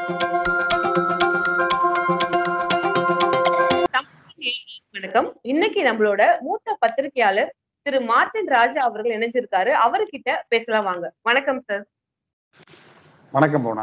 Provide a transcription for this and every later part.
வணக்கம் இன்னைக்கு நம்மளோட மூத்த பத்திரிகையாளர் திரு மார்டின் ராஜா அவர்கள் இணைஞ்சிருக்காரு அவர்கிட்ட பேசலாம் வாங்க வணக்கம் சார் வணக்கம் போனா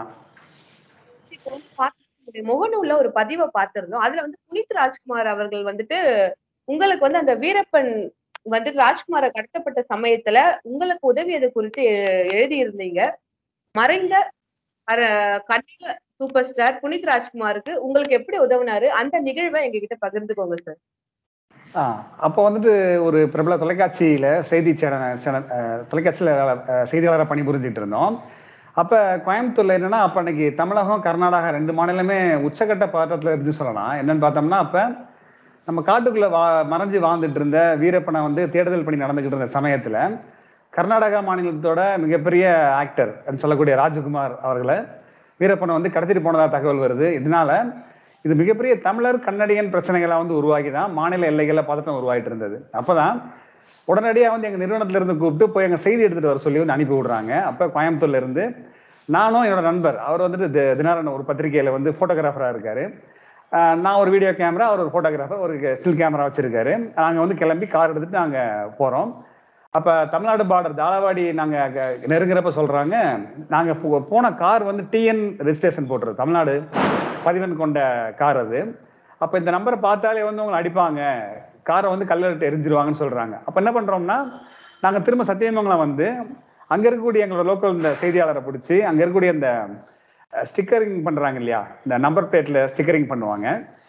இப்போ வந்து பாத்தீங்கன்னா, முகநூல்ல ஒரு பதிவை பார்த்திருந்தோம் அதுல வந்து புனித் ராஜ்குமார் அவர்கள் வந்துட்டு உங்களுக்கு வந்து அந்த வீரப்பன் வந்து ராஜ்குமார கடத்தப்பட்ட சமயத்துல உங்களுக்கு உதவியது குறித்து எ- எழுதியிருந்தீங்க மறைந்த அர- கன்னட சூப்பர் ஸ்டார் புனித் ராஜ்குமாருக்கு உங்களுக்கு எப்படி உதவுனாரு அந்த நிகழ்வை எங்ககிட்ட பகிர்ந்துக்கோங்க சார் ஆ, அப்போ வந்துட்டு ஒரு பிரபல தொலைக்காட்சியில செய்தி சேனல் சேனல் அஹ், தொலைக்காட்சியில அஹ், செய்தியாளராக பணிபுரிஞ்சிட்டு இருந்தோம் அப்ப கோயம்புத்தூர்ல என்னன்னா அப்ப அன்னைக்கு தமிழகம் கர்நாடகா ரெண்டு மாநிலமே உச்சக்கட்ட பதட்டத்துல இருந்து சொல்லலாம் என்னன்னு பார்த்தோம்னா அப்ப நம்ம காட்டுக்குள்ள வா மறைஞ்சு வாழ்ந்துட்டு இருந்த வீரப்பனை வந்து தேடுதல் பணி நடந்துகிட்டு இருந்த சமயத்துல கர்நாடகா மாநிலத்தோட மிகப்பெரிய ஆக்டர் சொல்லக்கூடிய ராஜகுமார் அவர்களை வீரப்பனை வந்து கடத்திட்டு போனதா தகவல் வருது இதனால இது மிகப்பெரிய தமிழர் கன்னடியன் பிரச்சனைகளை வந்து உருவாக்கி தான் மாநில எல்லைகளில் பதட்டம் உருவாகிட்டு இருந்தது அப்பதான் உடனடியா வந்து எங்க நிறுவனத்துல இருந்து கூப்பிட்டு போய் எங்க செய்தி எடுத்துட்டு வர சொல்லி வந்து அனுப்பி விடுறாங்க அப்ப கோயம்புத்தூர்ல இருந்து நானும் என்னோட நண்பர் அவர் வந்துட்டு தி- தினகரன் ஒரு பத்திரிகையில வந்து போட்டோகிராஃபரா இருக்காரு ஆஹ் நான் ஒரு வீடியோ கேமரா அவர் ஒரு போட்டோகிராஃபர் ஒரு ஸ்டில் கேமரா வச்சிருக்காரு நாங்க வந்து கிளம்பி கார் எடுத்துட்டு நாங்க போறோம் அப்ப தமிழ்நாடு பார்டர் தாளவாடி நாங்க க- நெருங்குறப்ப சொல்றாங்க நாங்க போ- போன கார் வந்து டிஎன் ரெஜிஸ்ட்ரேஷன் போட்டுருது தமிழ்நாடு பதிவெண் கொண்ட கார் அது அப்ப இந்த நம்பரை பார்த்தாலே வந்து உங்களை அடிப்பாங்க காரை வந்து கல்லறிட்டு எரிஞ்சிருவாங்கன்னு சொல்றாங்க அப்ப என்ன பண்றோம்னா நாங்க திரும்ப சத்தியமங்கலம் வந்து அங்க இருக்கக்கூடிய எங்களோட லோக்கல் இந்த செய்தியாளரை பிடிச்சி அங்க இருக்கக்கூடிய இந்த ஸ்டிக்கரிங் பண்றாங்க இல்லையா இந்த நம்பர் பிளேட்ல ஸ்டிக்கரிங் பண்ணுவாங்க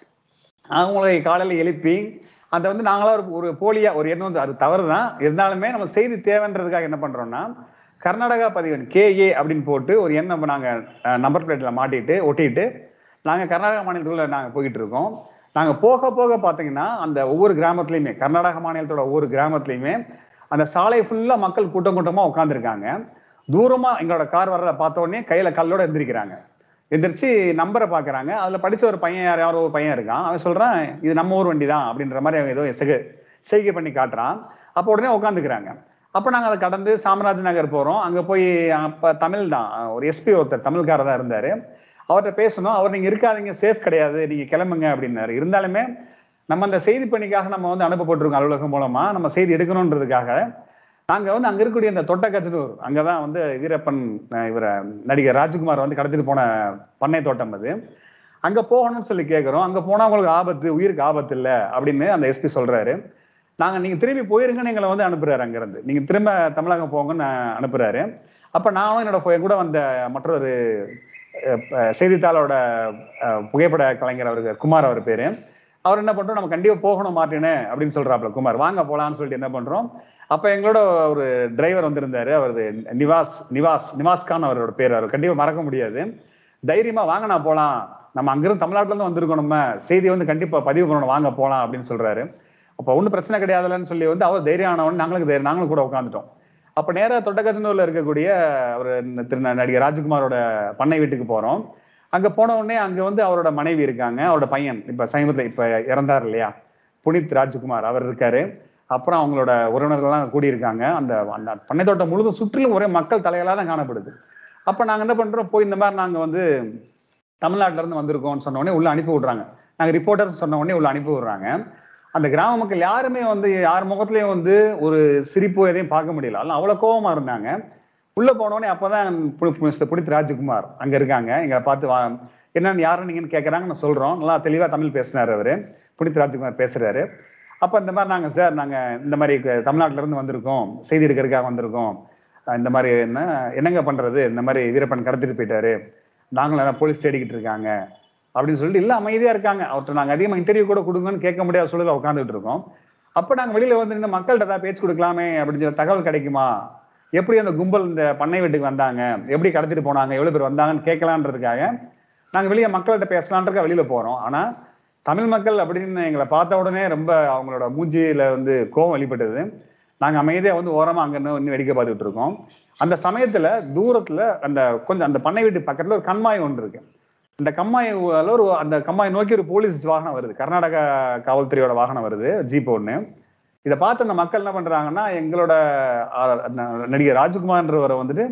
அவங்களை காலையில எழுப்பி அந்த வந்து நாங்களா ஒரு ஒரு போலியா ஒரு எண்ணம் வந்து அது தவறு தான் இருந்தாலுமே நம்ம செய்தி தேவைன்றதுக்காக என்ன பண்றோம்னா கர்நாடகா பதிவன் கேஏ அப்படின்னு போட்டு ஒரு எண் நம்ம நாங்க நம்பர் பிளேட்ல மாட்டிட்டு ஒட்டிட்டு நாங்க கர்நாடகா மாநிலத்துக்குள்ள நாங்க போய்கிட்டு இருக்கோம் நாங்க போக போக பாத்தீங்கன்னா அந்த ஒவ்வொரு கிராமத்துலயுமே கர்நாடக மாநிலத்தோட ஒவ்வொரு கிராமத்துலயுமே அந்த சாலை ஃபுல்லா மக்கள் கூட்டம் கூட்டமா உட்காந்துருக்காங்க தூரமா எங்களோட கார் வர்றதை பார்த்த உடனே கையில கல்லோட எந்திரிக்கிறாங்க எந்திரிச்சு நம்பரை பாக்குறாங்க அதுல படிச்ச ஒரு பையன் யார் யாரோ ஒரு பையன் இருக்கான் அவன் சொல்றான் இது நம்ம ஊர் வண்டி தான் அப்படின்ற மாதிரி அவன் ஏதோ செக செய்கை பண்ணி காட்டுறான் அப்போ உடனே உட்காந்துக்கிறாங்க அப்ப நாங்க அதை கடந்து சாமராஜ் நகர் போறோம் அங்க போய் அப்ப தமிழ் தான் ஒரு எஸ்பி ஒருத்தர் தமிழ்காரர் தான் இருந்தாரு அவர்கிட்ட பேசணும் அவர் நீங்க இருக்காதீங்க சேஃப் கிடையாது நீங்க கிளம்புங்க அப்படின்னாரு இருந்தாலுமே நம்ம அந்த செய்தி பணிக்காக நம்ம வந்து அனுப்பப்பட்டிருக்கோம் அலுவலகம் மூலமா நம்ம செய்தி எடுக்கணுன்றதுக்காக நாங்க வந்து அங்க இருக்கக்கூடிய இந்த தொட்டக்கச்சனூர் அங்கதான் வந்து வீரப்பன் அஹ், இவர நடிகர் ராஜ்குமார் வந்து கடத்திட்டு போன பண்ணை தோட்டம் அது அங்க போகணும்னு சொல்லி கேக்குறோம் அங்க போனா உங்களுக்கு ஆபத்து உயிருக்கு ஆபத்து இல்ல அப்படின்னு அந்த எஸ்பி சொல்றாரு நாங்க நீங்க திரும்பி போயிருங்கன்னு எங்களை வந்து அனுப்புறாரு அங்கிருந்து நீங்க திரும்ப தமிழகம் போங்கன்னு அனுப்புறாரு அப்ப நானும் என்னோட போ- என் கூட வந்த மற்றொரு அஹ், அஹ், செய்தித்தாளோட அஹ், புகைப்பட கலைஞர் அவருக்கு குமார் அவர் பேரு அவர் என்ன பண்றோம் நம்ம கண்டிப்பா போகணும் மாட்டேன்னு அப்படின்னு சொல்றாப்ல குமார் வாங்க போலாம்னு சொல்லிட்டு என்ன பண்றோம் அப்ப எங்களோட ஒரு டிரைவர் வந்திருந்தாரு அவரது நிவாஸ் நிவாஸ் நிவாஸ் கான் அவரோட பேர் அவர் கண்டிப்பா மறக்க முடியாது தைரியமா வாங்க நான் போலாம் நம்ம அங்கிருந்து தமிழ்நாட்டுல இருந்து வந்திருக்கோம் நம்ம செய்தி வந்து கண்டிப்பா பதிவு பண்ணணும் வாங்க போலாம் அப்படின்னு சொல்றாரு அப்ப ஒண்ணும் பிரச்சனை கிடையாதுலன்னு சொல்லி வந்து அவர் தைரியம் ஆனவன் நாங்களுக்கு தைரியம் நாங்களும் கூட உட்காந்துட்டோம் அப்ப நேரா தொட்டக்கச்சனூர்ல இருக்கக்கூடிய ஒரு திரு நடிகர் ராஜ்குமாரோட பண்ணை வீட்டுக்கு போறோம் அங்க போன உடனே அங்க வந்து அவரோட மனைவி இருக்காங்க அவரோட பையன் இப்ப சமீபத்துல இப்ப இறந்தார் இல்லையா புனித் ராஜ்குமார் அவர் இருக்காரு அப்புறம் அவங்களோட உறவினர்கள்லாம் கூடியிருக்காங்க அந்த அந்த பண்ணை தோட்டம் முழுதும் சுற்றிலும் ஒரே மக்கள் தலைகளாக தான் காணப்படுது அப்ப நாங்க என்ன பண்றோம் போய் இந்த மாதிரி நாங்க வந்து தமிழ்நாட்டுல இருந்து வந்திருக்கோம்னு சொன்ன உடனே உள்ள அனுப்பி விடுறாங்க நாங்க ரிப்போர்ட்டர்ஸ் சொன்ன உடனே உள்ள அனுப்பி விடுறாங்க அந்த கிராம மக்கள் யாருமே வந்து யார் முகத்துலயும் வந்து ஒரு சிரிப்போ எதையும் பார்க்க முடியல அதெல்லாம் அவ்வளவு கோவமா இருந்தாங்க உள்ள போன உடனே அப்பதான் பு- பு- மிஸ்டர் புனித் ராஜ்குமார் அங்க இருக்காங்க எங்களை பார்த்து வா என்னன்னு யாரு நீங்கன்னு கேக்குறாங்க நான் சொல்றோம் நல்லா தெளிவா தமிழ் பேசினாரு அவரு புனித் ராஜ்குமார் பேசுறாரு அப்ப இந்த மாதிரி நாங்க சார் நாங்க இந்த மாதிரி க- தமிழ்நாட்டுல இருந்து வந்திருக்கோம் செய்தி எடுக்கிறதுக்காக வந்திருக்கோம் அஹ் இந்த மாதிரி என்ன என்னங்க பண்றது இந்த மாதிரி வீரப்பன் கடத்திட்டு போயிட்டாரு நாங்களும் போலீஸ் தேடிக்கிட்டு இருக்காங்க அப்படின்னு சொல்லிட்டு இல்ல அமைதியா இருக்காங்க அவர்கிட்ட நாங்க அதிகமா இன்டர்வியூ கூட கொடுங்கன்னு கேட்க முடியாத சூழல உட்காந்துட்டு இருக்கோம் அப்ப நாங்க வெளியில வந்து நின்று மக்கள்கிட்ட ஏதாவது பேச்சு கொடுக்கலாமே அப்படின்னு சொல்லி தகவல் கிடைக்குமா எப்படி அந்த கும்பல் இந்த பண்ணை வீட்டுக்கு வந்தாங்க எப்படி கடத்திட்டு போனாங்க எவ்வளவு பேர் வந்தாங்கன்னு கேட்கலான்றதுக்காக நாங்க வெளியே மக்கள்கிட்ட பேசலான்றதுக்காக வெளியில போறோம் ஆனா தமிழ் மக்கள் அப்படின்னு எங்களை பார்த்த உடனே ரொம்ப அவங்களோட மூஞ்சியில வந்து கோபம் வெளிப்பட்டது நாங்க அமைதியா வந்து ஓரமா அங்க இன்னும் வேடிக்கை பார்த்துட்டு இருக்கோம் அந்த சமயத்துல தூரத்துல அந்த கொஞ்சம் அந்த பண்ணை வீட்டு பக்கத்துல ஒரு கண்மாய் ஒன்று இருக்கு இந்த கம்மாய் ஒரு அந்த கம்மாய் நோக்கி ஒரு போலீஸ் வாகனம் வருது கர்நாடகா காவல்துறையோட வாகனம் வருது ஜீப் ஒண்ணு இதை பார்த்து அந்த மக்கள் என்ன பண்றாங்கன்னா எங்களோட ஆ, ந- நடிகர் ராஜ்குமார்ன்றவரை வந்துட்டு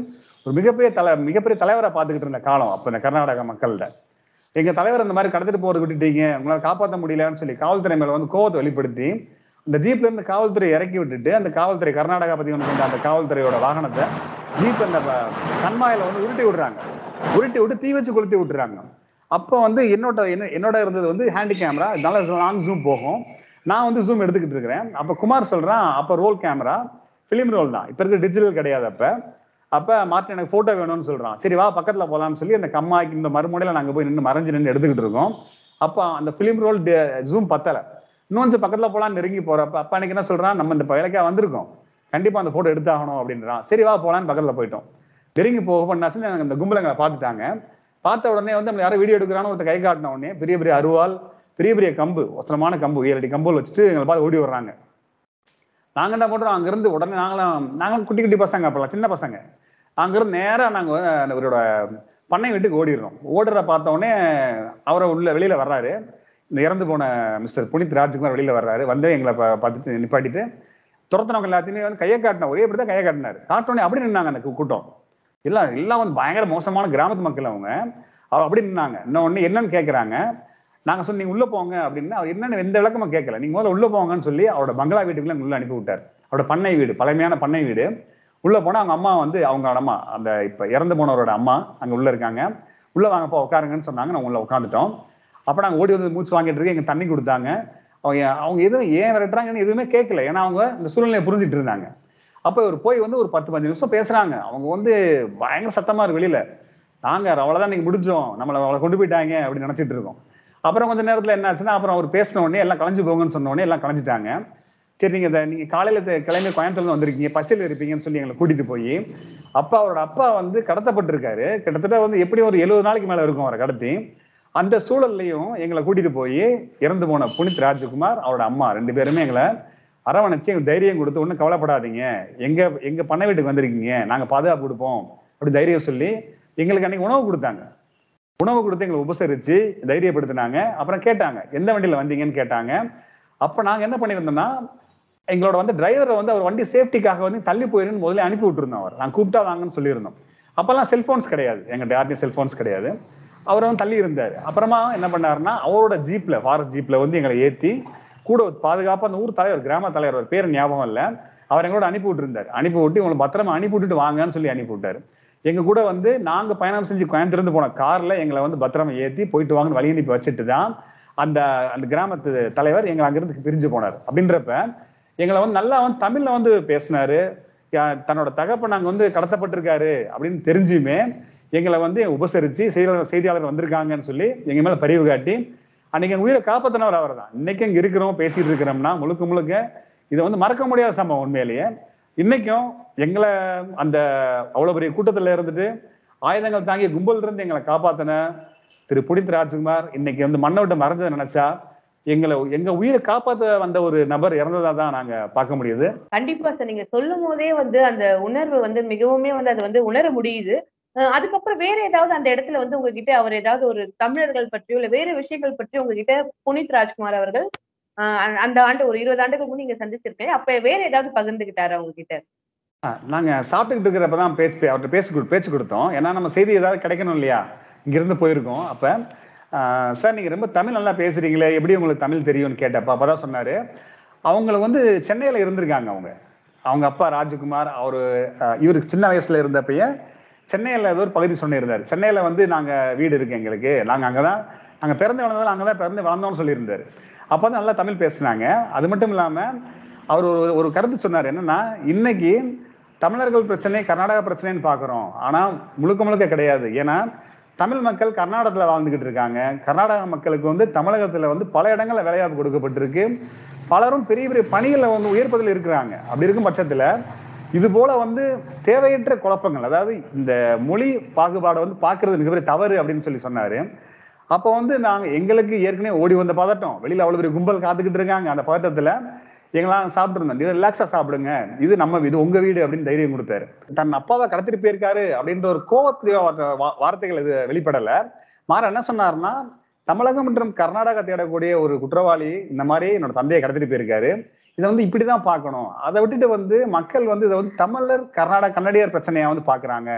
ஒரு மிகப்பெரிய தலை மிகப்பெரிய தலைவரை பார்த்துக்கிட்டு இருந்த காலம் அப்ப இந்த கர்நாடக மக்கள்கிட்ட எங்க தலைவர் இந்த மாதிரி கடத்திட்டு போறது விட்டுட்டீங்க உங்களால காப்பாற்ற முடியலன்னு சொல்லி காவல்துறை மேல வந்து கோவத்தை வெளிப்படுத்தி அந்த ஜீப்ல இருந்து காவல்துறை இறக்கி விட்டுட்டு அந்த காவல்துறை கர்நாடகா பத்தி வந்து கொண்ட அந்த காவல்துறையோட வாகனத்தை ஜீப் அந்த ப- கண்மாயில வந்து உருட்டி விடுறாங்க உருட்டி விட்டு தீ வச்சு கொளுத்தி விட்டுறாங்க அப்போ வந்து என்னோட என்ன என்னோட இருந்தது வந்து ஹேண்டி கேமரா நல்ல லாங் ஜூம் போகும் நான் வந்து ஜூம் எடுத்துக்கிட்டு இருக்கிறேன் அப்ப குமார் சொல்றான் அப்ப ரோல் கேமரா பிலிம் ரோல் தான் இப்ப இருக்க டிஜிட்டல் கிடையாது அப்ப அப்ப மார்ட்டின் எனக்கு போட்டோ வேணும்னு சொல்றான் சரி வா பக்கத்துல போலாம்னு சொல்லி அந்த கம்மாய்க்கு இந்த மறுமுனையில நாங்க போய் நின்று மறைஞ்சு நின்று எடுத்துக்கிட்டு இருக்கோம் அப்ப அந்த பிலிம் ரோல் ஜூம் பத்தல இன்னும் கொஞ்சம் பக்கத்துல போலாம் நெருங்கி போறப்ப அப்ப அன்னைக்கு என்ன சொல்றான் நம்ம இந்த வேலைக்கா வந்திருக்கோம் கண்டிப்பா அந்த போட்டோ எடுத்தாகணும் அப்படின்றான் சரி வா போலான்னு பக்கத்துல போயிட்டோம் நெருங்கி போக பண்ணாச்சுன்னு நாங்க இந்த கும்பலை எங்களை பார்த்துட்டாங்க பார்த்த உடனே வந்து நம்ம யாரும் வீடியோ எடுக்கிறான்னு ஒருத்தர் கை காட்டின உடனே பெரிய பெரிய அருவாள் பெரிய பெரிய கம்பு ஒசரமான கம்பு ஏழடி கம்புகள் வச்சுட்டு எங்களை பார்த்து ஓடி வர்றாங்க நாங்க என்ன பண்றோம் அங்கிருந்து உடனே நாங்களும் நாங்களும் குட்டி குட்டி பசங்க அப்பெல்லாம் சின்ன பசங்க அங்கிருந்து நேரா நாங்க வந்து இவரோட பண்ணை வீட்டுக்கு ஓடிடுறோம் ஓடுறத பார்த்த உடனே அவரை உள்ள வெளியில வர்றாரு இந்த இறந்து போன மிஸ்டர் புனித் ராஜ்குமார் வெளியில வர்றாரு வந்து எங்களை பா- பார்த்துட்டு நிப்பாட்டிட்டு துரத்தினவங்க எல்லாத்தையுமே வந்து கையை காட்டின ஒரே இப்படி தான் கையை காட்டினாரு காட்டினோடனே அப்படி நின்னாங்க அந்த கூ- கூட்டம் எல்லாம் எல்லாம் வந்து பயங்கர மோசமான கிராமத்து மக்கள் அவங்க அவர் அப்படி நின்னாங்க இன்னும் ஒண்ணு என்னன்னு கேக்குறாங்க நாங்க சொன்ன நீங்க உள்ள போங்க அப்படின்னு அவர் என்னன்னு எந்த விளக்கமும் கேட்கல நீங்க முதல்ல உள்ள போங்கன்னு சொல்லி அவரோட பங்களா வீட்டுக்குள்ள எங்களை உள்ள அனுப்பி விட்டார் அவரோட பண்ணை வீடு பழமையான பண்ணை வீடு உள்ள போனா அவங்க அம்மா வந்து அவங்க அம்மா அந்த இப்ப இறந்து போனவரோட அம்மா அங்க உள்ள இருக்காங்க உள்ள வாங்கப்பா உட்காருங்கன்னு சொன்னாங்க நான் உள்ள உட்காந்துட்டோம் அப்ப நாங்க ஓடி வந்து மூச்சு வாங்கிட்டு இருக்கு எங்க தண்ணி கொடுத்தாங்க அவங்க அவங்க எதுவும் ஏன் விரட்டுறாங்கன்னு எதுவுமே கேட்கல ஏன்னா அவங்க இந்த சூழ்நிலையை புரிஞ்சுட்டு இருந்தாங்க அப்ப இவர் போய் வந்து ஒரு பத்து பதினஞ்சு நிமிஷம் பேசுறாங்க அவங்க வந்து பயங்கர சத்தமா இருக்கு வெளியில நாங்க அவ்வளவுதான் நீங்க முடிஞ்சோம் நம்மளை அவளை கொண்டு போயிட்டாங்க அப்படின்னு நினைச்சிட்டு இருக்கோம் அப்புறம் கொஞ்ச நேரத்துல என்ன ஆச்சுன்னா அப்புறம் அவர் பேசின உடனே எல்லாம் கலைஞ்சு போங்கன்னு சொன்ன உடனே எல்லாம் கலைஞ்சிட்டாங்க சரி நீங்க இந்த- நீங்க காலையில தெ- கிளம்பி கோயம்புத்தூர்ல இருந்து வந்திருக்கீங்க பசியில் இருப்பீங்கன்னு சொல்லி எங்களை கூட்டிட்டு போய் அப்பா அவரோட அப்பா வந்து கடத்தப்பட்டிருக்காரு கிட்டத்தட்ட வந்து எப்படி ஒரு எழுபது நாளைக்கு மேல இருக்கும் அவரை கடத்தி அந்த சூழல்லையும் எங்களை கூட்டிட்டு போய் இறந்து போன புனித் ராஜ்குமார் அவரோட அம்மா ரெண்டு பேருமே எங்களை அரவணைச்சு எங்களுக்கு தைரியம் கொடுத்து ஒன்றும் கவலைப்படாதீங்க எங்க எங்க பண்ணை வீட்டுக்கு வந்திருக்கீங்க நாங்க பாதுகாப்பு கொடுப்போம் அப்படி தைரியம் சொல்லி எங்களுக்கு அன்னைக்கு உணவு கொடுத்தாங்க உணவு கொடுத்து எங்களை உபசரிச்சு தைரியப்படுத்தினாங்க அப்புறம் கேட்டாங்க எந்த வண்டியில வந்தீங்கன்னு கேட்டாங்க அப்ப நாங்க என்ன பண்ணியிருந்தோம்னா எங்களோட வந்து டிரைவரை வந்து அவர் வண்டி சேஃப்டிக்காக வந்து தள்ளி போயிருன்னு முதல்ல அனுப்பி விட்டுருந்தோம் அவர் நாங்க கூப்பிட்டா வாங்கன்னு சொல்லியிருந்தோம் அப்பெல்லாம் செல்போன்ஸ் கிடையாது எங்க யார்ட்டையும் செல்போன்ஸ் கிடையாது அவர் வந்து தள்ளி இருந்தாரு அப்புறமா என்ன பண்ணாருன்னா அவரோட ஜீப்ல ஃபாரஸ்ட் ஜீப்ல வந்து எங்களை ஏத்தி கூட ஒரு பாதுகாப்பா அந்த ஊர் தலைவர் கிராம தலைவர் அவர் பேர் ஞாபகம் இல்ல அவர் எங்களோட அனுப்பி விட்டுருந்தாரு அனுப்பி விட்டு உங்களை பத்திரமா அனுப்பி விட்டுட்டு வாங்கன்னு சொல்லி அனுப்பி விட்டாரு எங்க கூட வந்து நாங்க பயணம் செஞ்சு கோயம்புத்தூர்ந்து போன கார்ல எங்களை வந்து பத்திரமா ஏத்தி போயிட்டு வாங்கன்னு வழி அனுப்பி வச்சுட்டு தான் அந்த அந்த கிராமத்து தலைவர் எங்களை அங்கிருந்து பிரிஞ்சு போனார் அப்படின்றப்ப எங்களை வந்து நல்லா வந்து தமிழ்ல வந்து பேசினாரு யா- தன்னோட தகப்பன் நாங்க வந்து கடத்தப்பட்டிருக்காரு அப்படின்னு தெரிஞ்சுமே எங்களை வந்து உபசரிச்சு செய்தியாளர் செய்தியாளர் வந்திருக்காங்கன்னு சொல்லி எங்க மேல பரிவு காட்டி அன்னைக்கு எங்க உயிரை காப்பாத்தினவர் அவர் தான் இன்னைக்கு இங்க இருக்கிறோம் பேசிட்டு இருக்கிறோம்னா முழுக்க முழுக்க இதை வந்து மறக்க முடியாத சம்பவம் உண்மையிலேயே இன்னைக்கும் எங்களை அந்த அவ்வளவு பெரிய கூட்டத்துல இருந்துட்டு ஆயுதங்கள் தாங்கிய கும்பல் இருந்து எங்களை காப்பாத்தின திரு புனித் ராஜ்குமார் இன்னைக்கு வந்து மண்ணை விட்டு மறைஞ்சதை நினைச்சா எங்களை எங்க உயிரை காப்பாத்த வந்த ஒரு நபர் இறந்ததா தான் நாங்க பார்க்க முடியுது கண்டிப்பா சார் நீங்க சொல்லும் போதே வந்து அந்த உணர்வு வந்து மிகவுமே வந்து அது வந்து உணர முடியுது அஹ் அதுக்கப்புறம் வேற ஏதாவது அந்த இடத்துல வந்து உங்ககிட்ட அவர் ஏதாவது ஒரு தமிழர்கள் பற்றியோ இல்ல வேற விஷயங்கள் பற்றி உங்ககிட்ட புனித் ராஜ்குமார் அவர்கள் அஹ் அந்த- அந்த ஆண்டு ஒரு இருபது ஆண்டுகளுக்கு முன் நீங்க சந்திச்சிருக்கேன் அப்ப வேற ஏதாவது பகிர்ந்துகிட்டாரா உங்ககிட்ட நாங்க சாப்பிட்டுக்கிட்டு இருக்கிறப்ப தான் பேசி அவர்கிட்ட பேசி கொடு- பேச்சு கொடுத்தோம் ஏன்னா நம்ம செய்தி ஏதாவது கிடைக்கணும் இல்லையா இங்கிருந்து போயிருக்கோம் அப்ப ஆஹ் சார் நீங்க ரொம்ப தமிழ் நல்லா பேசுறீங்களே எப்படி உங்களுக்கு தமிழ் தெரியும்னு கேட்டப்ப அப்பதான் சொன்னாரு அவங்க வந்து சென்னையில இருந்திருக்காங்க அவங்க அவங்க அப்பா ராஜகுமார் அவரு ஆஹ் இவருக்கு சின்ன வயசுல இருந்தப்பயே சென்னையில ஏதோ ஒரு பகுதி சொன்னிருந்தாரு சென்னையில வந்து நாங்க வீடு இருக்கு எங்களுக்கு நாங்க அங்கதான் நாங்க பிறந்து வளர்ந்ததால அங்கதான் பிறந்து வளர்ந்தோம்னு சொல்லியிருந்தாரு அப்பதான் நல்லா தமிழ் பேசுனாங்க அது மட்டும் இல்லாம அவர் ஒரு ஒரு கருத்து சொன்னார் என்னன்னா இன்னைக்கு தமிழர்கள் பிரச்சனை கர்நாடகா பிரச்சனைன்னு பாக்குறோம் ஆனா முழுக்க முழுக்க கிடையாது ஏன்னா தமிழ் மக்கள் கர்நாடகத்துல வாழ்ந்துகிட்டு இருக்காங்க கர்நாடக மக்களுக்கு வந்து தமிழகத்துல வந்து பல இடங்கள்ல வேலைவாய்ப்பு கொடுக்கப்பட்டிருக்கு பலரும் பெரிய பெரிய பணிகளை வந்து உயர்ப்பதில் இருக்கிறாங்க அப்படி இருக்கும் பட்சத்துல இது போல வந்து தேவையற்ற குழப்பங்கள் அதாவது இந்த மொழி பாகுபாடை வந்து பாக்குறது மிகப்பெரிய தவறு அப்படின்னு சொல்லி சொன்னாரு அப்போ வந்து நாங்க எங்களுக்கு ஏற்கனவே ஓடி வந்த பதட்டம் வெளியில அவ்வளவு பெரிய கும்பல் காத்துக்கிட்டு இருக்காங்க அந்த பதட்டத்துல எங்களாம் சாப்பிட்டுருந்தோம் இது ரிலாக்ஸா சாப்பிடுங்க இது நம்ம இது உங்க வீடு அப்படின்னு தைரியம் கொடுத்தாரு தன் அப்பாவை கடத்திட்டு போயிருக்காரு அப்படின்ற ஒரு கோவத்திலேயோ வா- வா- வார்த்தைகள் இது வெளிப்படல மாற என்ன சொன்னாருன்னா தமிழகம் மற்றும் கர்நாடகா தேடக்கூடிய ஒரு குற்றவாளி இந்த மாதிரி என்னோட தந்தையை கடத்திட்டு போயிருக்காரு இதை வந்து இப்படிதான் பார்க்கணும் அதை விட்டுட்டு வந்து மக்கள் வந்து இதை வந்து தமிழர் கர்நாடக கன்னடியர் பிரச்சனையா வந்து பாக்குறாங்க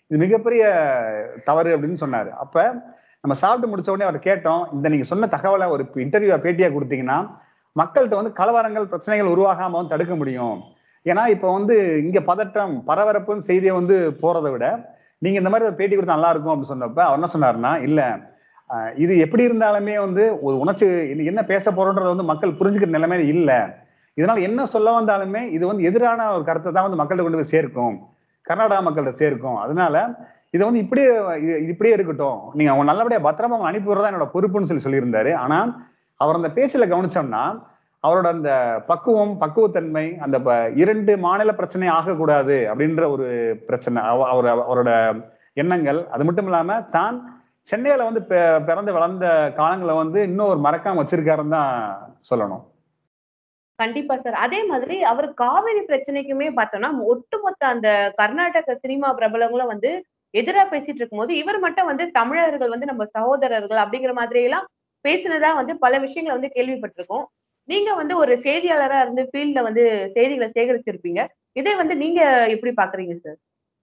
இது மிகப்பெரிய தவறு அப்படின்னு சொன்னாரு அப்ப நம்ம சாப்பிட்டு முடிச்ச உடனே அவர் கேட்டோம் இந்த நீங்க சொன்ன தகவலை ஒரு இன்டர்வியூ பேட்டியா கொடுத்தீங்கன்னா மக்கள்கிட்ட வந்து கலவரங்கள் பிரச்சனைகள் உருவாகாம வந்து தடுக்க முடியும் ஏன்னா இப்ப வந்து இங்க பதட்டம் பரபரப்புன்னு செய்தியை வந்து போறதை விட நீங்க இந்த மாதிரி ஒரு பேட்டி கொடுத்தா நல்லா இருக்கும் அப்படின்னு சொன்னப்ப அவர் என்ன சொன்னாருன்னா இல்ல அஹ் இது எப்படி இருந்தாலுமே வந்து ஒரு உணர்ச்சி இது என்ன பேச போறோன்றது வந்து மக்கள் புரிஞ்சுக்கிற நிலைமையில இல்ல இதனால என்ன சொல்ல வந்தாலுமே இது வந்து எதிரான ஒரு கருத்தை தான் வந்து மக்கள்கிட்ட கொண்டு போய் சேர்க்கும் கர்நாடகா மக்கள்கிட்ட சேர்க்கும் அதனால இதை வந்து இப்படியே இது இது இப்படியே இருக்கட்டும் நீங்க அவங்க நல்லபடியா பத்திரமா அவங்க அனுப்பி விடுறதா என்னோட பொறுப்புன்னு சொல்லி சொல்லியிருந்தாரு ஆனா அவர் அந்த பேச்சுல கவனிச்சோம்னா அவரோட அந்த பக்குவம் பக்குவத்தன்மை அந்த ப- இரண்டு மாநில பிரச்சனை ஆகக்கூடாது அப்படின்ற ஒரு பிரச்சனை அவ- அவர் அவரோட எண்ணங்கள் அது மட்டும் இல்லாம தான் சென்னையில வந்து பெ- பிறந்து வளர்ந்த காலங்களை வந்து இன்னும் ஒரு மறக்காம வச்சிருக்காருன்னு தான் சொல்லணும் கண்டிப்பா சார் அதே மாதிரி அவர் காவிரி பிரச்சனைக்குமே பார்த்தோம்னா ஒட்டுமொத்த அந்த கர்நாடக சினிமா பிரபலங்களும் வந்து எதிரா பேசிட்டு இருக்கும்போது இவர் மட்டும் வந்து தமிழர்கள் வந்து நம்ம சகோதரர்கள் அப்படிங்கிற மாதிரி எல்லாம் பேசினதா வந்து பல விஷயங்களை வந்து கேள்விப்பட்டிருக்கோம் நீங்க வந்து ஒரு செய்தியாளரா இருந்து ஃபீல்ட்ல வந்து செய்திகளை சேகரிச்சிருப்பீங்க இதை வந்து நீங்க எப்படி பாக்குறீங்க சார்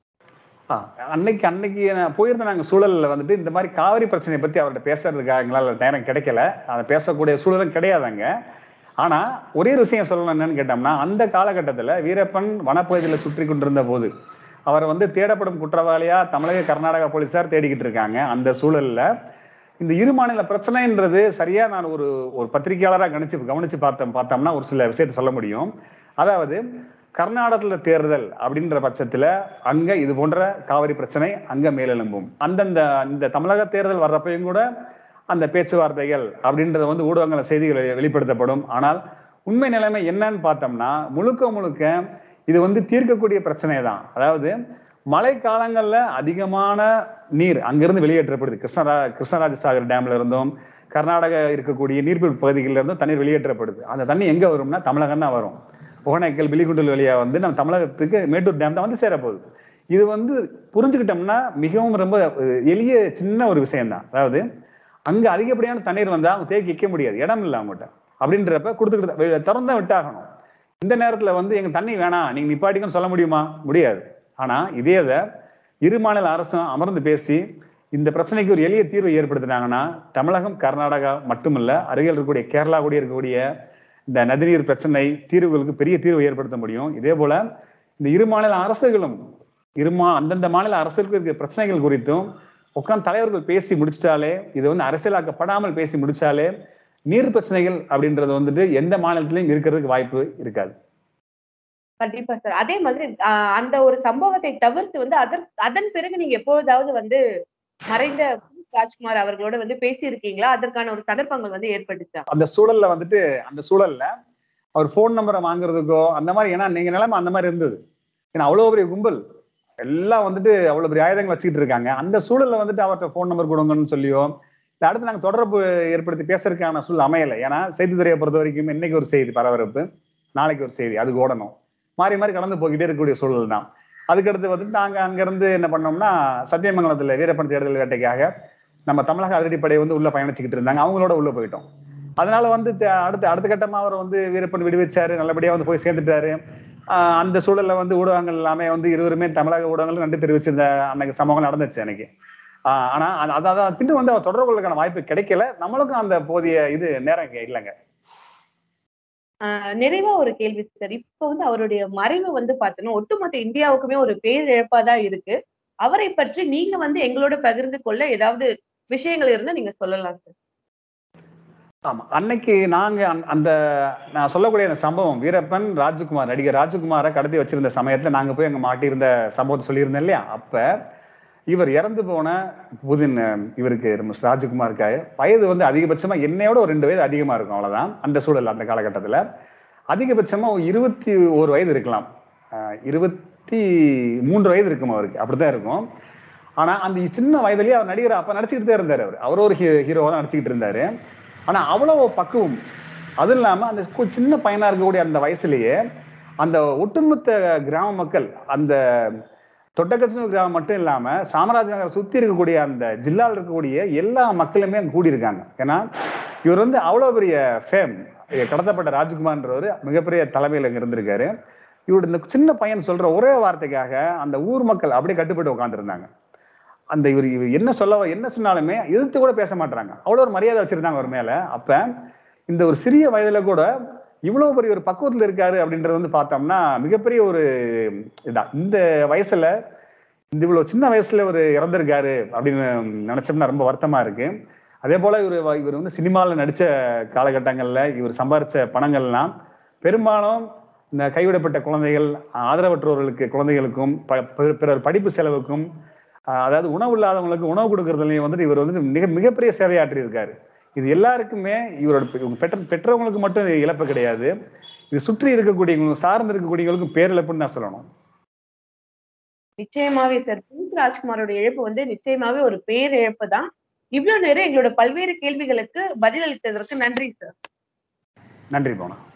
ஆ, அன்னைக்கு அன்னைக்கு நான் போயிருந்த நாங்க சூழல்ல வந்துட்டு இந்த மாதிரி காவிரி பிரச்சனையை பத்தி அவர்கிட்ட பேசுறதுக்கு எங்களால நேரம் கிடைக்கல அதை பேசக்கூடிய சூழலும் கிடையாதுங்க ஆனா ஒரே ஒரு விஷயம் சொல்லணும் என்னன்னு கேட்டோம்னா அந்த காலகட்டத்துல வீரப்பன் வனப்பகுதியில சுற்றி கொண்டிருந்த போது அவர் வந்து தேடப்படும் குற்றவாளியா தமிழக கர்நாடக போலீசார் தேடிக்கிட்டு இருக்காங்க அந்த சூழல்ல இந்த இரு மாநில பிரச்சனைன்றது சரியா நான் ஒரு ஒரு பத்திரிகையாளரா கணிச்சு கவனிச்சு பார்த்தோம் பார்த்தோம்னா ஒரு சில விஷயத்தை சொல்ல முடியும் அதாவது கர்நாடகத்துல தேர்தல் அப்படின்ற பட்சத்துல அங்க இது போன்ற காவிரி பிரச்சனை அங்க மேலெழும்பும் அந்தந்த இந்த தமிழக தேர்தல் வர்றப்பையும் கூட அந்த பேச்சுவார்த்தைகள் அப்படின்றது வந்து ஊடகங்கள செய்திகள் வெளிப்படுத்தப்படும் ஆனால் உண்மை நிலைமை என்னன்னு பார்த்தோம்னா முழுக்க முழுக்க இது வந்து தீர்க்கக்கூடிய பிரச்சனை தான் அதாவது மழை காலங்கள்ல அதிகமான நீர் அங்கிருந்து வெளியேற்றப்படுது கிருஷ்ணரா கிருஷ்ணராஜ சாகர் டேம்ல இருந்தும் கர்நாடகா இருக்கக்கூடிய நீர்பிடிப்பு பகுதிகளில் இருந்தும் தண்ணீர் வெளியேற்றப்படுது அந்த தண்ணி எங்க வரும்னா தமிழகம் தான் வரும் ஒகேனக்கல் பிலிகுண்டல் வழியா வந்து நம்ம தமிழகத்துக்கு மேட்டூர் டேம் தான் வந்து சேரப்போகுது இது வந்து புரிஞ்சுக்கிட்டோம்னா மிகவும் ரொம்ப அஹ், எளிய சின்ன ஒரு விஷயம்தான் அதாவது அங்க அதிகப்படியான தண்ணீர் வந்தா அவங்க தேக்கி வைக்க முடியாது இடம் இல்லை அவங்ககிட்ட அப்படின்றப்ப கொடுத்துக்கிட்டு திறந்தா விட்டாகணும் இந்த நேரத்துல வந்து எங்க தண்ணி வேணாம் நீங்க நிப்பாட்டிக்கன்னு சொல்ல முடியுமா முடியாது ஆனா இதே இதை இரு மாநில அரசும் அமர்ந்து பேசி இந்த பிரச்சனைக்கு ஒரு எளிய தீர்வை ஏற்படுத்தினாங்கன்னா தமிழகம் கர்நாடகா மட்டுமல்ல அருகில் இருக்கக்கூடிய கேரளா கூட இருக்கக்கூடிய இந்த நதிநீர் பிரச்சனை தீர்வுகளுக்கு பெரிய தீர்வை ஏற்படுத்த முடியும் இதே போல இந்த இரு மாநில அரசுகளும் இருமா அந்தந்த மாநில அரசுகளுக்கு இருக்கிற பிரச்சனைகள் குறித்தும் உட்கார்ந்து தலைவர்கள் பேசி முடிச்சிட்டாலே இது வந்து அரசியலாக்கப்படாமல் பேசி முடிச்சாலே நீர் பிரச்சனைகள் அப்படின்றது வந்துட்டு எந்த மாநிலத்திலையும் இருக்கிறதுக்கு வாய்ப்பு இருக்காது கண்டிப்பா சார் அதே மாதிரி ஆஹ் அந்த ஒரு சம்பவத்தை தவிர்த்து வந்து அதன் அதன் பிறகு நீங்க எப்பொழுதாவது வந்து மறைந்த புனித் ராஜ்குமார் அவர்களோட வந்து பேசி இருக்கீங்களா அதற்கான ஒரு சந்தர்ப்பங்கள் வந்து ஏற்பட்டுச்சா அந்த சூழல்ல வந்துட்டு அந்த சூழல்ல அவர் ஃபோன் நம்பரை வாங்குறதுக்கோ அந்த மாதிரி ஏன்னா நீங்க நிலைமை அந்த மாதிரி இருந்தது ஏன்னா அவ்வளவு பெரிய கும்பல் எல்லாம் வந்துட்டு அவ்வளவு பெரிய ஆயுதங்கள் வச்சுக்கிட்டு இருக்காங்க அந்த சூழல்ல வந்துட்டு அவர்கிட்ட ஃபோன் நம்பர் கொடுங்கன்னு சொல்லியோ இல்ல அடுத்து நாங்க தொடர்பு ஏற்படுத்தி பேசுறதுக்கான சூழல் அமையல ஏன்னா செய்தித்துறையை பொறுத்த வரைக்கும் இன்னைக்கு ஒரு செய்தி பரபரப்பு நாளைக்கு ஒரு செய்தி அது ஓடணும் மாறி மாறி கடந்து போய்கிட்டே இருக்கக்கூடிய சூழல் தான் அதுக்கடுத்து வந்துட்டு நாங்க அங்கிருந்து என்ன பண்ணோம்னா சத்தியமங்கலத்துல வீரப்பன் தேர்தல் வேட்டைக்காக நம்ம தமிழக அதிரடிப்படை வந்து உள்ள பயணிச்சுக்கிட்டு இருந்தாங்க அவங்களோட உள்ள போயிட்டோம் அதனால வந்து த- அடுத்த அடுத்த கட்டமா அவர் வந்து வீரப்பன் விடுவிச்சாரு நல்லபடியா வந்து போய் சேர்ந்துட்டாரு ஆஹ் அந்த சூழல்ல வந்து ஊடகங்கள் எல்லாமே வந்து இருவருமே தமிழக ஊடகங்கள் நன்றி தெரிவிச்சிருந்த அன்னைக்கு சம்பவம் நடந்துச்சு அன்னைக்கு ஆஹ் ஆனா அது- அது அதான் பின்னும் வந்து அவர் தொடர்பு கொள்ளுக்கான வாய்ப்பு கிடைக்கல நம்மளுக்கும் அந்த போதிய இது நேரம் இங்க இல்லைங்க ஆஹ் நிறைவா ஒரு கேள்வி சார் இப்ப வந்து அவருடைய மறைவு வந்து பார்த்தோன்னா ஒட்டுமொத்த இந்தியாவுக்குமே ஒரு பேரிழப்பா தான் இருக்கு அவரை பற்றி நீங்க வந்து எங்களோட பகிர்ந்து கொள்ள ஏதாவது விஷயங்கள் இருந்தா நீங்க சொல்லலாம் சார் ஆமா அன்னைக்கு நாங்க அந்த- அந்த நான் சொல்லக்கூடிய அந்த சம்பவம் வீரப்பன் ராஜ்குமார் நடிகர் ராஜ்குமாரை கடத்தி வச்சிருந்த சமயத்துல நாங்க போய் அங்க மாட்டியிருந்த சம்பவத்தை சொல்லியிருந்தேன் இல்லையா அப்ப இவர் இறந்து போன புதின் அஹ், இவருக்கு நம்ம ராஜ்குமாருக்கு வயது வந்து அதிகபட்சமா என்னையோட ஒரு ரெண்டு வயது அதிகமா இருக்கும் அவ்வளவுதான் அந்த சூழல் அந்த காலகட்டத்துல அதிகபட்சமா ஒரு இருபத்தி ஒரு வயது இருக்கலாம் அஹ், இருபத்தி மூன்று வயது இருக்கும் அவருக்கு அப்படிதான் இருக்கும் ஆனா அந்த சின்ன வயதுலயே அவர் நடிகர் அப்ப நடிச்சுக்கிட்டே இருந்தாரு அவர் அவர் ஒரு ஹீரோவா தான் நடிச்சுக்கிட்டு இருந்தாரு ஆனா அவ்வளவு பக்குவம் அது இல்லாம அந்த கு- சின்ன பையனா இருக்கக்கூடிய அந்த வயசுலயே அந்த ஒட்டுமொத்த கிராம மக்கள் அந்த தொட்டக்கச்சனூர் கிராமம் மட்டும் இல்லாம சாமராஜ் நகர் சுத்தி இருக்கக்கூடிய அந்த ஜில்லால இருக்கக்கூடிய எல்லா மக்களுமே அங்க கூடி இருக்காங்க ஏன்னா இவர் வந்து அவ்வளவு பெரிய ஃபேம் கடத்தப்பட்ட ராஜ்குமார்ன்றவர் மிகப்பெரிய தலைமையில் இங்க இருந்திருக்காரு இவரோட இந்த சின்ன பையன் சொல்ற ஒரே வார்த்தைக்காக அந்த ஊர் மக்கள் அப்படியே கட்டுப்பட்டு உட்காந்துருந்தாங்க அந்த இவர் இவர் என்ன சொல்ல என்ன சொன்னாலுமே எதிர்த்து கூட பேச மாட்டாங்க அவ்வளோ ஒரு மரியாதை வச்சிருந்தாங்க அவர் மேல அப்ப இந்த ஒரு சிறிய வயதுல கூட இவ்வளவு பெரிய ஒரு பக்குவத்துல இருக்காரு அப்படின்றது வந்து பார்த்தோம்னா மிகப்பெரிய ஒரு இதான் இந்த வயசுல இந்த இவ்வளவு சின்ன வயசுல ஒரு இறந்திருக்காரு அப்படின்னு நினைச்சோம்னா ரொம்ப வருத்தமா இருக்கு அதே போல இவர் இவர் வந்து சினிமாவில் நடிச்ச காலகட்டங்கள்ல இவர் சம்பாரிச்ச பணங்கள்லாம் பெரும்பாலும் இந்த கைவிடப்பட்ட குழந்தைகள் ஆதரவற்றோர்களுக்கு குழந்தைகளுக்கும் ப- பிற- பிறர் படிப்பு செலவுக்கும் ஆஹ் அதாவது உணவு இல்லாதவங்களுக்கு உணவு கொடுக்கறதுலயும் வந்துட்டு இவர் வந்து மிக மிகப்பெரிய சேவையாற்றி இருக்காரு இது எல்லாருக்குமே இவரோட பெ- இவங்க பெற்ற பெற்றவங்களுக்கு மட்டும் இது இழப்பு கிடையாது இது சுற்றி இருக்கக்கூடியவங்களுக்கும் சார்ந்து இருக்கக்கூடியவங்களுக்கும் பேரிழப்புன்னு தான் சொல்லணும் நிச்சயமாவே சார் புனித் ராஜ்குமாரோட இழப்பு வந்து நிச்சயமாவே ஒரு பேரிழப்பு தான் இவ்வளவு நேரம் எங்களோட பல்வேறு கேள்விகளுக்கு பதிலளித்ததற்கு நன்றி சார் நன்றி போனா